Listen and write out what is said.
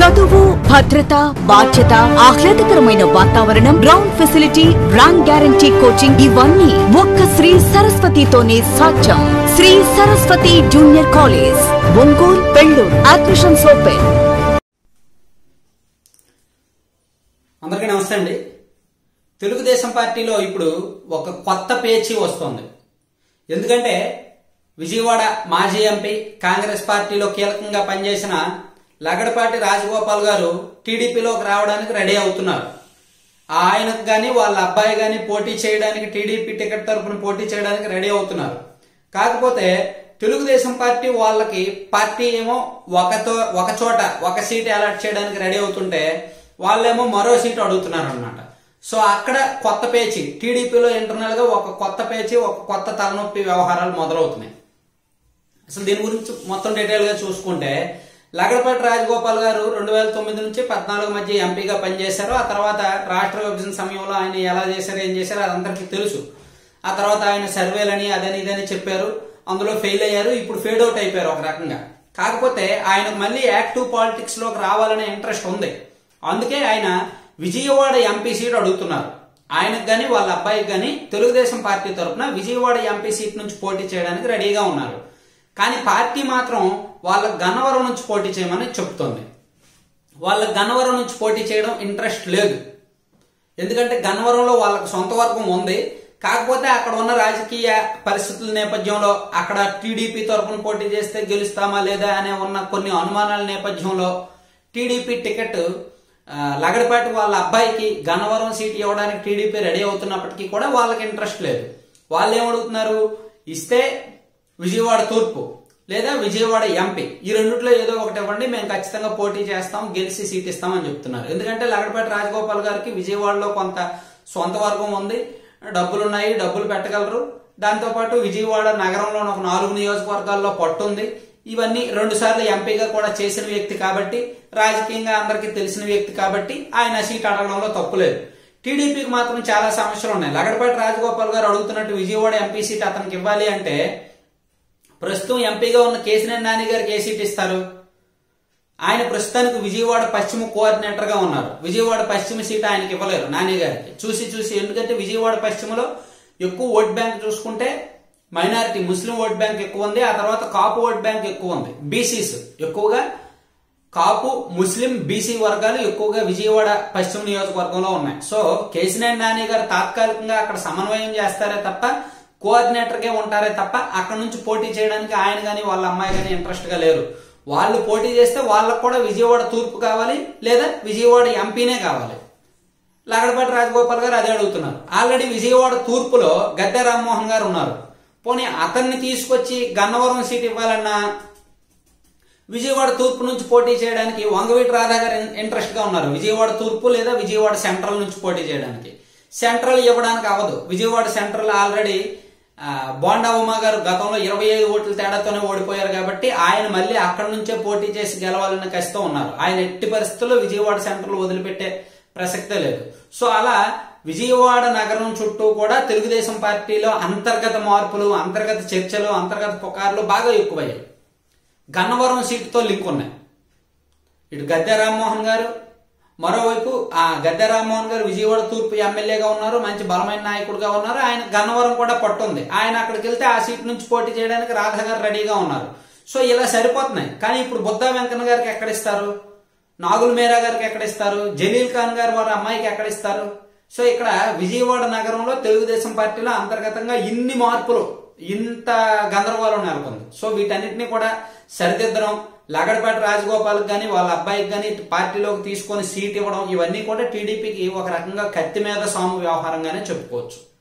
చదువు భద్రత బాధ్యత ఆహ్లాదకరమైన వాతావరణం ground facility rank guarantee coaching ఇవన్నీ ఒక్క శ్రీ సరస్వతితోనే సాధ్యం Shri Saraswati junior college Ongole Pelluru admissions open అందరికీ నమస్తే అండి తెలుగుదేశం పార్టీలో ఇప్పుడు ఒక కొత్త పేచీ వస్తుంది ఎందుకంటే విజయవాడ మాజీ ఎంపీ కాంగ్రెస్ పార్టీలో కీలకంగా పనిచేసిన లగడపాటి రాజగోపాల్ గారు టీడీపీలోకి రావడానికి రెడీ అవుతున్నారు ఆయనకు కానీ వాళ్ళ అబ్బాయి కానీ పోటీ చేయడానికి టీడీపీ టికెట్ తరపున పోటీ చేయడానికి రెడీ అవుతున్నారు కాకపోతే తెలుగుదేశం పార్టీ వాళ్ళకి పార్టీ ఏమో ఒకతో ఒక చోట ఒక సీట్ అలాట్ చేయడానికి రెడీ అవుతుంటే వాళ్ళేమో మరో సీటు అడుగుతున్నారు అనమాట సో అక్కడ కొత్త పేచి టీడీపీలో ఇంటర్నల్ గా ఒక కొత్త పేచి ఒక కొత్త తలనొప్పి వ్యవహారాలు మొదలవుతున్నాయి అసలు దీని గురించి మొత్తం డీటెయిల్ గా చూసుకుంటే లగడపాటి రాజగోపాల్ గారు రెండు వేల తొమ్మిది నుంచి పద్నాలుగు మధ్య ఎంపీగా పనిచేశారు ఆ తర్వాత రాష్ట్ర విభజన సమయంలో ఆయన ఎలా చేశారు ఏం చేశారు అది అందరికీ తెలుసు ఆ తర్వాత ఆయన సర్వేలని అదని ఇదని చెప్పారు అందులో ఫెయిల్ అయ్యారు ఇప్పుడు ఫేడ్ అవుట్ అయిపోయారు ఒక రకంగా కాకపోతే ఆయనకు మళ్ళీ యాక్టివ్ పాలిటిక్స్ లోకి రావాలనే ఇంట్రెస్ట్ ఉంది అందుకే ఆయన విజయవాడ ఎంపీ సీట్ అడుగుతున్నారు ఆయనకు గాని వాళ్ళ అబ్బాయికి గాని తెలుగుదేశం పార్టీ తరఫున విజయవాడ ఎంపీ సీట్ నుంచి పోటీ చేయడానికి రెడీగా ఉన్నారు కానీ పార్టీ మాత్రం వాళ్ళ గన్నవరం నుంచి పోటీ చేయమని చెప్తోంది వాళ్ళ గన్నవరం నుంచి పోటీ చేయడం ఇంట్రెస్ట్ లేదు ఎందుకంటే గన్నవరంలో వాళ్ళకి సొంత వర్గం ఉంది కాకపోతే అక్కడ ఉన్న రాజకీయ పరిస్థితుల నేపథ్యంలో అక్కడ టీడీపీ తరఫున పోటీ చేస్తే గెలుస్తామా లేదా అనే ఉన్న కొన్ని అనుమానాల నేపథ్యంలో టీడీపీ టికెట్ ఆ, లగడపాటి వాళ్ళ అబ్బాయికి గన్నవరం సీట్ ఇవ్వడానికి టీడీపీ రెడీ అవుతున్నప్పటికీ కూడా వాళ్ళకి ఇంట్రెస్ట్ లేదు వాళ్ళు ఏమడుగుతున్నారు ఇస్తే విజయవాడ తూర్పు లేదా విజయవాడ ఎంపీ ఈ రెండిట్లో ఏదో ఒకటి ఇవ్వండి మేము ఖచ్చితంగా పోటీ చేస్తాం గెలిచి సీట్ ఇస్తామని చెప్తున్నారు ఎందుకంటే లగడపాటి రాజగోపాల్ గారికి విజయవాడలో కొంత సొంత వర్గం ఉంది డబ్బులున్నాయి డబ్బులు పెట్టగలరు దాంతోపాటు విజయవాడ నగరంలో ఒక నాలుగు నియోజకవర్గాల్లో పట్టుంది ఇవన్నీ రెండు సార్లు ఎంపీగా కూడా చేసిన వ్యక్తి కాబట్టి రాజకీయంగా అందరికీ తెలిసిన వ్యక్తి కాబట్టి ఆయన సీట్ అడగడంలో తప్పులేదు టీడీపీకి మాత్రం చాలా సమస్యలు ఉన్నాయి లగడపాటి రాజగోపాల్ గారు అడుగుతున్నట్టు విజయవాడ ఎంపీ సీట్ అతనికి ఇవ్వాలి అంటే ప్రస్తుతం ఎంపీగా ఉన్న కేసీఆర్ నాని గారికి ఏ సీట్ ఇస్తారు ఆయన ప్రస్తుతానికి విజయవాడ పశ్చిమ కోఆర్డినేటర్ గా ఉన్నారు విజయవాడ పశ్చిమ సీట్ ఆయనకి ఇవ్వలేరు నాని గారికి చూసి చూసి ఎందుకంటే విజయవాడ పశ్చిమలో ఎక్కువ ఓట్ బ్యాంక్ చూసుకుంటే మైనారిటీ ముస్లిం ఓట్ బ్యాంక్ ఎక్కువ ఉంది ఆ తర్వాత కాపు ఓట్ బ్యాంక్ ఎక్కువ ఉంది బీసీస్ ఎక్కువగా కాపు ముస్లిం బీసీ వర్గాలు ఎక్కువగా విజయవాడ పశ్చిమ నియోజకవర్గంలో ఉన్నాయి సో కేసినేని నాని గారు తాత్కాలికంగా అక్కడ సమన్వయం చేస్తారే తప్ప కోఆర్డినేటర్ గా ఉంటారే తప్ప అక్కడ నుంచి పోటీ చేయడానికి ఆయన గాని వాళ్ళ అమ్మాయి గాని ఇంట్రెస్ట్ గా లేరు వాళ్ళు పోటీ చేస్తే వాళ్ళకు కూడా విజయవాడ తూర్పు కావాలి లేదా విజయవాడ ఎంపీనే కావాలి లగడపాటి రాజగోపాల్ గారు అదే అడుగుతున్నారు ఆల్రెడీ విజయవాడ తూర్పులో గద్దె రామ్మోహన్ గారు ఉన్నారు పోనీ అతన్ని తీసుకొచ్చి గన్నవరం సీట్ ఇవ్వాలన్నా విజయవాడ తూర్పు నుంచి పోటీ చేయడానికి వంగవీటి రాధా గారు ఇంట్రెస్ట్ గా ఉన్నారు విజయవాడ తూర్పు లేదా విజయవాడ సెంట్రల్ నుంచి పోటీ చేయడానికి సెంట్రల్ ఇవ్వడానికి అవ్వదు విజయవాడ సెంట్రల్ ఆల్రెడీ ఆ, బోండా ఉమా గారు గతంలో ఇరవై ఐదు ఓట్ల తేడాతోనే ఓడిపోయారు కాబట్టి ఆయన మళ్ళీ అక్కడి నుంచే పోటీ చేసి గెలవాలన్న కసితో ఉన్నారు ఆయన ఎట్టి పరిస్థితుల్లో విజయవాడ సెంట్రల్ వదిలిపెట్టే ప్రసక్తే లేదు సో అలా విజయవాడ నగరం చుట్టూ కూడా తెలుగుదేశం పార్టీలో అంతర్గత మార్పులు అంతర్గత చర్చలు అంతర్గత పుకార్లు బాగా ఎక్కువయ్యాయి గన్నవరం సీటుతో లింక్ ఉన్నాయి ఇటు గద్దె రామ్మోహన్ గారు మరోవైపు ఆ గద్దె రామ్మోహన్ గారు విజయవాడ తూర్పు ఎమ్మెల్యేగా ఉన్నారు మంచి బలమైన నాయకుడిగా ఉన్నారు ఆయన గన్నవరం కూడా పట్టుంది ఆయన అక్కడికి వెళ్తే ఆ సీట్ నుంచి పోటీ చేయడానికి రాధా గారు రెడీగా ఉన్నారు సో ఇలా సరిపోతున్నాయి కానీ ఇప్పుడు బుద్ధా వెంకన్న గారికి ఎక్కడిస్తారు నాగుల్ మేరా గారికి ఎక్కడిస్తారు జలీల్ ఖాన్ గారు వారి అమ్మాయికి ఎక్కడిస్తారు సో ఇక్కడ విజయవాడ నగరంలో తెలుగుదేశం పార్టీలో అంతర్గతంగా ఇన్ని మార్పులు ఇంత గందరగోళం నెలకొంది సో వీటన్నిటిని కూడా సరిదిద్దడం లగడపాటి రాజగోపాల్ గాని వాళ్ళ అబ్బాయికి గాని పార్టీలోకి తీసుకొని సీట్ ఇవ్వడం ఇవన్నీ కూడా టీడీపీకి ఒక రకంగా కత్తి మీద సాము వ్యవహారంగానే చెప్పుకోవచ్చు